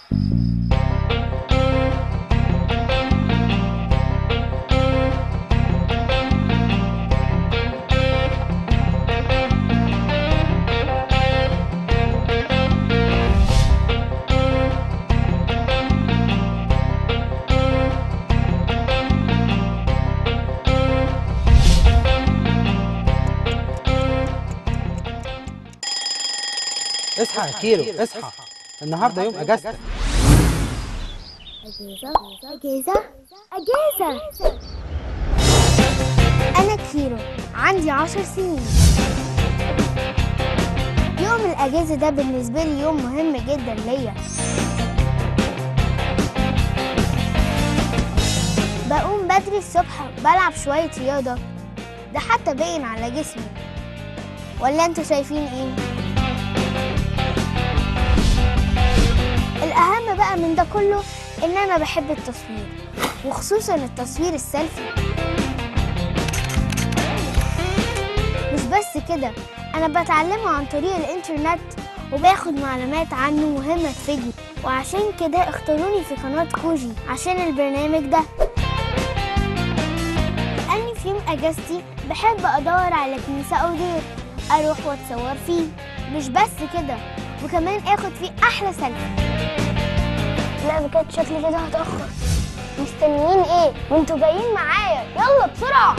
اصحى يا كيرو اصحى النهارده يوم اجازتك أجازة أجازة أجازة أنا كيرو عندي عشر سنين يوم الأجازة ده بالنسبة لي يوم مهم جدا ليا بقوم بدري الصبح بلعب شوية رياضة ده حتى باين على جسمي ولا انتوا شايفين ايه؟ الأهم بقى من ده كله إن أنا بحب التصوير وخصوصا التصوير السيلفي مش بس كده أنا بتعلمه عن طريق الإنترنت وباخد معلومات عنه مهمة تفيدني وعشان كده اختاروني في قناة كوجي عشان البرنامج ده لأني في يوم أجازتي بحب أدور على كنيسة أو دير أروح وأتصور فيه مش بس كده وكمان آخد فيه أحلى سيلفي لا بجد شكلي كده هتأخر مستنيين ايه؟ وانتوا جايين معايا يلا بسرعة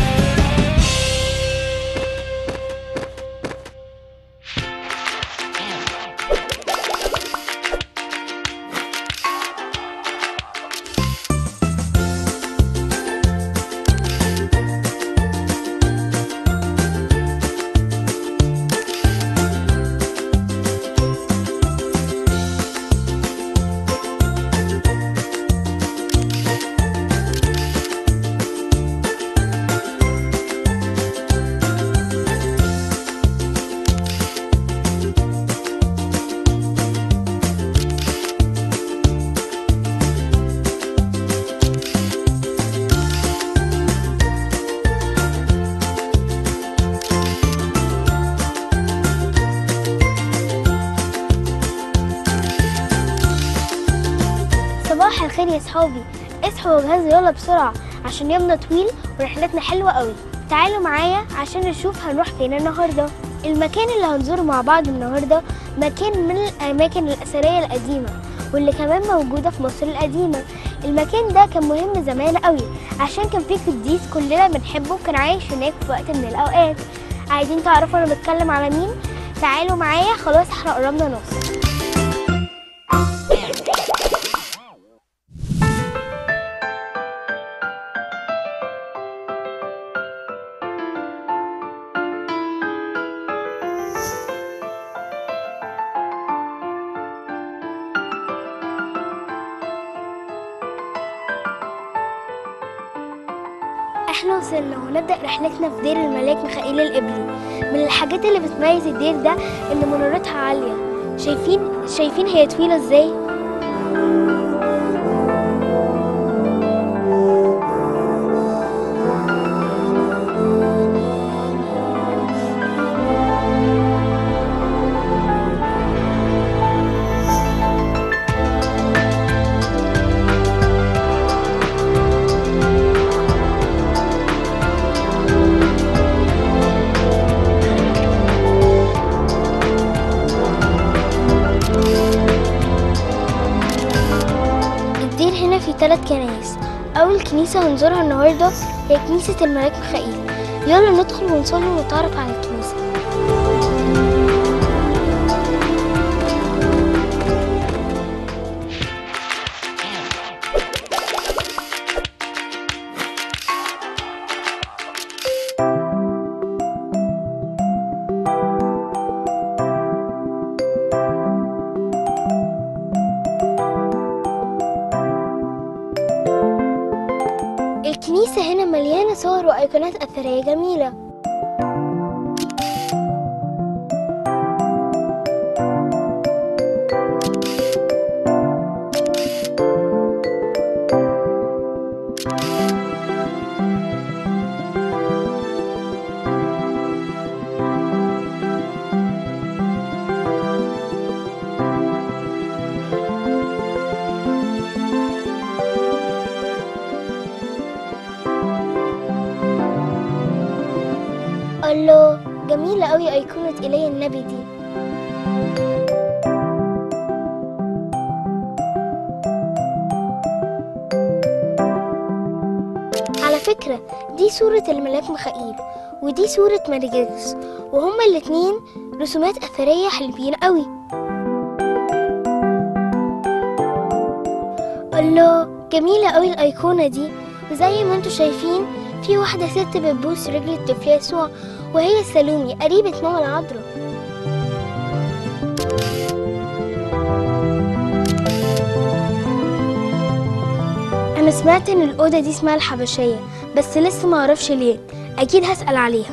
صباح الخير يا صحابي اصحوا وجهزوا يلا بسرعة عشان يومنا طويل ورحلتنا حلوة قوي تعالوا معايا عشان نشوف هنروح فين النهاردة المكان اللي هنزوره مع بعض النهاردة مكان من الأماكن الأثرية القديمة واللي كمان موجودة في مصر القديمة المكان ده كان مهم زمان قوي عشان كان فيه قديس كلنا بنحبه وكان عايش هناك في وقت من الأوقات عايزين تعرفوا أنا بتكلم على مين؟ تعالوا معايا خلاص احنا قربنا نوصل احنا وصلنا ونبدأ رحلتنا في دير الملاك ميخائيل القبلي من الحاجات اللي بتميز الدير ده ان منارتها عالية شايفين شايفين هي طويلة ازاي الدير هنا فيه ثلاث كنايس أول كنيسة هنزورها النهاردة هي كنيسة الملاك ميخائيل يلا ندخل ونصلي ونتعرف على الكنيسة الكنيسة هنا مليانة صور وأيقونات أثرية جميلة قوي أيقونة إيليا النبي دي على فكرة دي صورة الملاك ميخائيل ودي صورة ماريجيرس وهما الاتنين رسومات أثرية حلوين قوي الله جميلة قوي الأيقونة دي وزي ما انتوا شايفين في واحدة ست بتبوس رجل الطفل يسوع وهي سالومي قريبة ماما العذراء أنا سمعت إن الأوضة دي اسمها الحبشية بس لسه ما أعرفش ليه أكيد هسأل عليها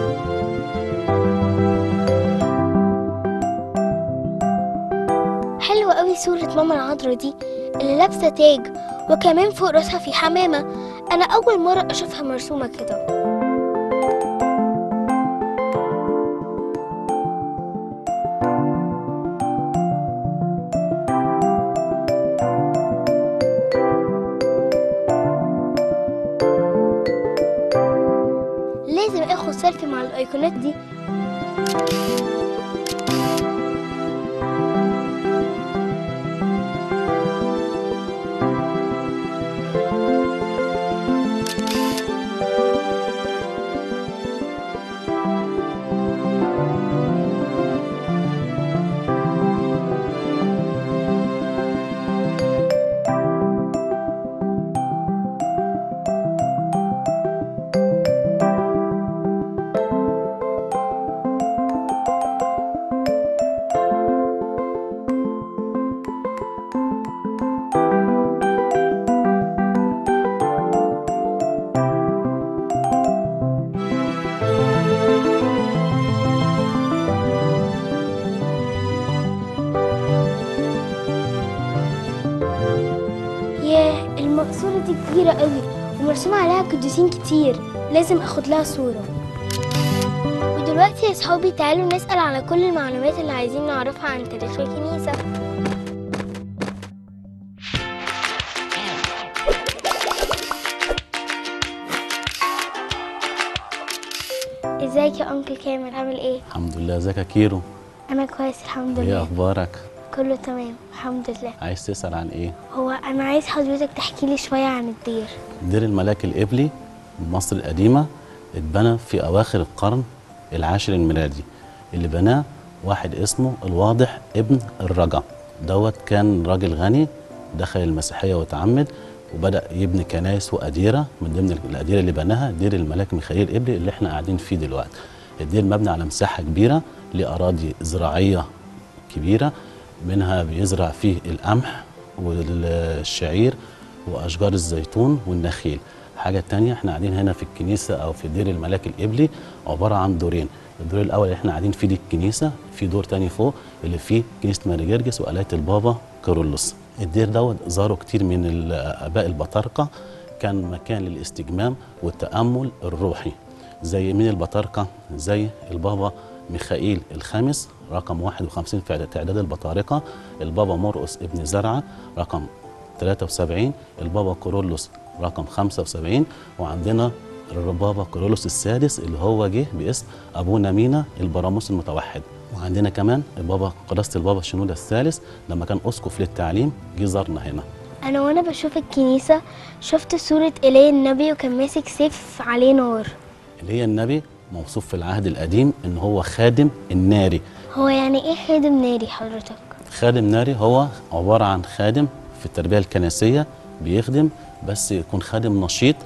حلوة قوي صورة ماما العذراء دي اللي لابسة تاج وكمان فوق راسها في حمامة أنا أول مرة أشوفها مرسومة كده لازم اخد سيلفي مع الايقونات دي ياه المقصورة دي كبيرة قوي ومرسوم عليها قديسين كتير لازم اخد لها صورة ودلوقتي يا صحابي تعالوا نسأل على كل المعلومات اللي عايزين نعرفها عن تاريخ الكنيسة ازيك يا انكل كامل عامل ايه الحمد لله ازيك يا كيرو انا كويس الحمد ايه لله اخبارك كله تمام الحمد لله عايز تسال عن ايه هو انا عايز حضرتك تحكي لي شوية عن الدير دير الملاك القبلي مصر القديمه اتبنى في اواخر القرن العاشر الميلادي اللي بناه واحد اسمه الواضح ابن الرجا دوت كان راجل غني دخل المسيحيه وتعمد وبدا يبني كنائس واديره من ضمن الاديره اللي بناها دير الملاك ميخائيل القبلي اللي احنا قاعدين فيه دلوقتي الدير مبني على مساحه كبيره لاراضي زراعيه كبيره منها بيزرع فيه القمح والشعير واشجار الزيتون والنخيل حاجه تانية احنا قاعدين هنا في الكنيسه او في دير الملاك القبلي عباره عن دورين الدور الاول اللي احنا قاعدين فيه دي الكنيسه في دور تاني فوق اللي فيه كنيسه ماري جرجس وقلايه البابا كارولوس الدير دوت زاره كتير من الاباء البطاركه كان مكان للاستجمام والتامل الروحي زي من البطاركه زي البابا ميخائيل الخامس رقم 51 في تعداد البطارقه البابا مرقس ابن زرعه رقم 73 البابا كورولوس رقم 75 وعندنا البابا كورولوس السادس اللي هو جه باسم ابونا مينا البراموس المتوحد وعندنا كمان البابا قداسه البابا شنوده الثالث لما كان اسقف للتعليم جه زارنا هنا انا وانا بشوف الكنيسة شفت صورة ايليا النبي وكان ماسك سيف عليه نار اللي هي النبي موصوف في العهد القديم ان هو خادم الناري هو يعني ايه خادم ناري حضرتك خادم ناري هو عبارة عن خادم في التربية الكنسية بيخدم بس يكون خادم نشيط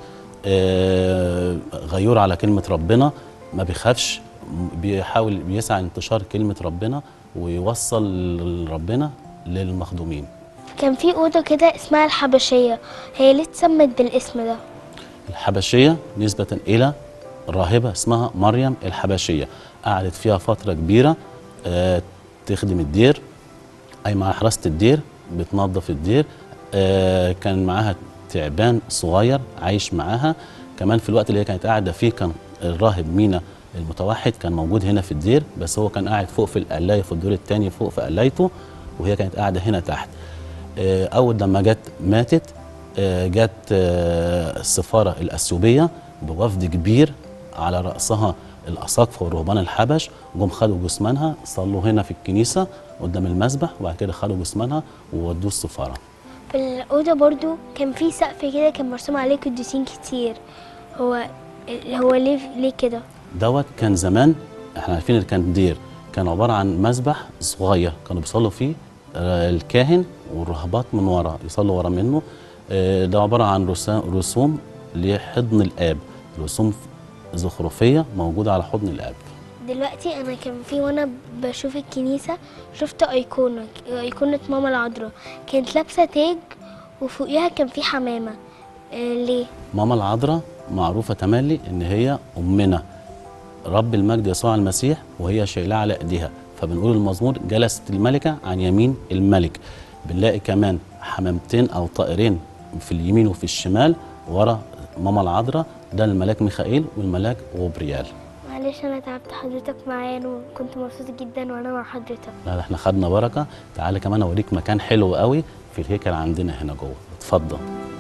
آه، غيور على كلمة ربنا ما بيخافش م- بيحاول بيسعى انتشار كلمة ربنا ويوصل ربنا للمخدومين كان في أوضة كده اسمها الحبشية هي ليه اتسمت بالاسم ده الحبشية نسبة إلى راهبة اسمها مريم الحبشية قعدت فيها فترة كبيرة آه، تخدم الدير أي مع حراسة الدير بتنظف الدير آه، كان معاها تعبان صغير عايش معاها كمان في الوقت اللي هي كانت قاعدة فيه كان الراهب مينا المتوحد كان موجود هنا في الدير بس هو كان قاعد فوق في القلاية في الدور الثاني فوق في قلايته وهي كانت قاعدة هنا تحت آه، أول لما جت ماتت آه، جت آه، السفارة الأثيوبية بوفد كبير على رأسها الاساقفه والرهبان الحبش جم خدوا جثمانها صلوا هنا في الكنيسه قدام المسبح وبعد كده خدوا جثمانها وودوه السفاره في الأوضة برضو كان في سقف كده كان مرسوم عليه قديسين كتير هو هو ليه ليه كده دوت كان زمان احنا عارفين اللي كان دير كان عباره عن مسبح صغير كانوا بيصلوا فيه آه، الكاهن والرهبات من ورا يصلوا ورا منه آه، ده عباره عن رسا- رسوم لحضن الاب رسوم زخرفيه موجوده على حضن الاب دلوقتي انا كان في وانا بشوف الكنيسه شفت ايقونه ايقونه ماما العذراء كانت لابسه تاج وفوقيها كان في حمامه آه ليه ماما العذراء معروفه تملي ان هي امنا رب المجد يسوع المسيح وهي شايلاه على ايديها فبنقول المزمور جلست الملكه عن يمين الملك بنلاقي كمان حمامتين او طائرين في اليمين وفي الشمال ورا ماما العذراء ده الملاك ميخائيل والملاك غبريال معلش انا تعبت حضرتك معايا وكنت مبسوطه جدا وانا مع حضرتك لا ده احنا خدنا بركه تعالى كمان اوريك مكان حلو قوي في الهيكل عندنا هنا جوه اتفضل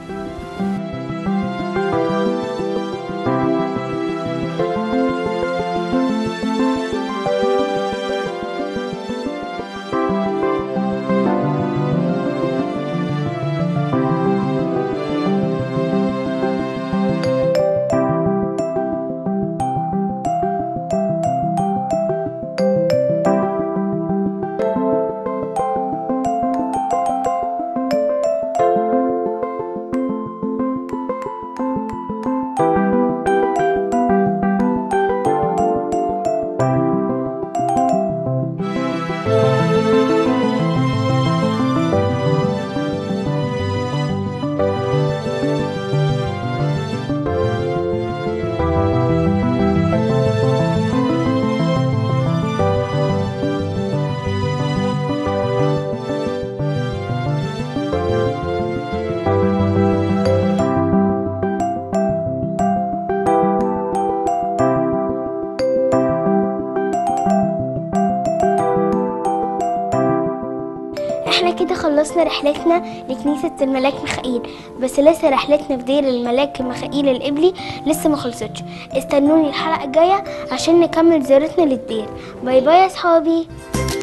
احنا كده خلصنا رحلتنا لكنيسة الملاك ميخائيل بس لسه رحلتنا في دير الملاك ميخائيل القبلي لسه ما خلصتش استنوني الحلقة الجاية عشان نكمل زيارتنا للدير باي باي يا صحابي